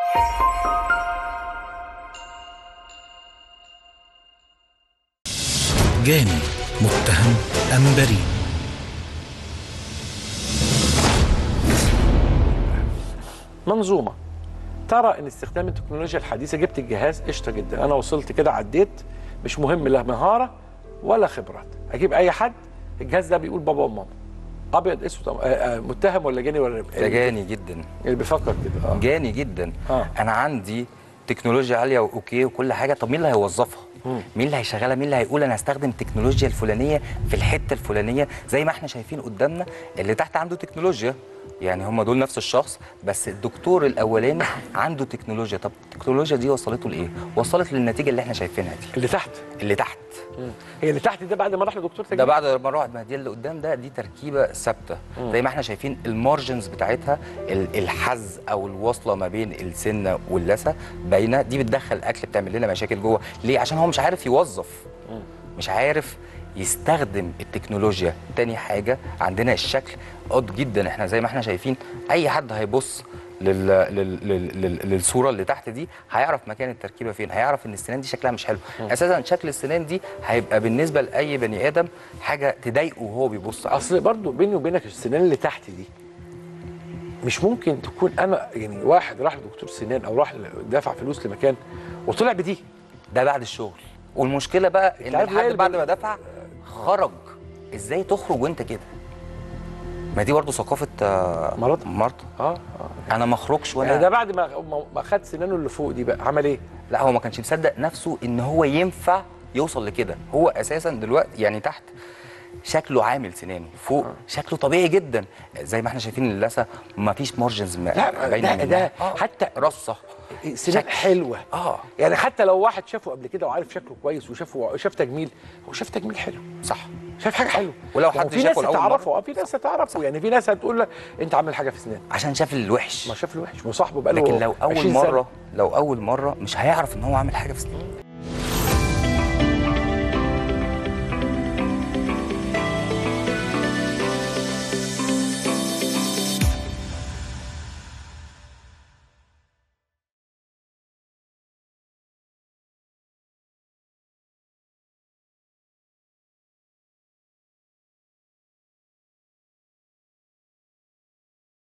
جاني متهم أم بريء منظومه ترى ان استخدام التكنولوجيا الحديثه جبت الجهاز قشطه جدا انا وصلت كده عديت مش مهم لا مهاره ولا خبرات اجيب اي حد الجهاز ده بيقول بابا وماما ابيض اسود آه، آه، متهم ولا جاني ولا ده جاني جدا اللي بيفكر كده اه جاني جدا آه. انا عندي تكنولوجيا عاليه واوكي وكل حاجه طب مين اللي هيوظفها مين اللي هيشغلها مين اللي هيقول انا هستخدم التكنولوجيا الفلانيه في الحته الفلانيه زي ما احنا شايفين قدامنا اللي تحت عنده تكنولوجيا يعني هم دول نفس الشخص بس الدكتور الاولاني عنده تكنولوجيا طب التكنولوجيا دي وصلته لايه وصلت للنتيجه اللي احنا شايفينها دي اللي تحت اللي تحت هي اللي تحت ده بعد ما راح لدكتور تجميل ده بعد ما روحت ما دي اللي قدام ده دي تركيبه ثابته زي ما احنا شايفين المارجنز بتاعتها ال- الحز او الوصله ما بين السنه واللثه باينه دي بتدخل الاكل بتعمل لنا مشاكل جوه ليه عشان هو مش عارف يوظف مش عارف يستخدم التكنولوجيا تاني حاجه عندنا الشكل قد جدا احنا زي ما احنا شايفين اي حد هيبص لل... لل... لل... لل... للصوره اللي تحت دي هيعرف مكان التركيبه فين هيعرف ان السنان دي شكلها مش حلو اساسا شكل السنان دي هيبقى بالنسبه لاي بني ادم حاجه تضايقه وهو بيبص عليها اصل برضو بيني وبينك السنان اللي تحت دي مش ممكن تكون انا يعني واحد راح لدكتور سنان او راح دافع فلوس لمكان وطلع بدي ده بعد الشغل والمشكله بقى ان عارف ليه الحد اللي بعد بي- ما دفع خرج ازاي تخرج وانت كده ما دي برضه ثقافه آه، مرض. مرض اه اه انا ما اخرجش يعني ده وانا بعد ما ما- ما خد سنانه اللي فوق دي بقى عمل ايه؟ لا هو ما كانش مصدق نفسه ان هو ينفع يوصل لكده هو اساسا دلوقتي يعني تحت شكله عامل سنانه فوق شكله طبيعي جدا زي ما احنا شايفين اللثه ما فيش مارجنز لا باينه ده, منها. ده آه، حتى رصه سنان شكل. حلوه اه يعني حتى لو واحد شافه قبل كده وعارف شكله كويس وشافه شاف تجميل هو شاف تجميل حلو صح شاف حاجه حلوه ولو ما هو حد في ناس شافه لأول تعرفه اه في ناس تعرفه يعني في ناس هتقول لك انت عامل حاجه في سنان عشان شاف الوحش ما شاف الوحش وصاحبه بقى له لكن لو اول 20 سنة. مره لو اول مره مش هيعرف ان هو عامل حاجه في سنانه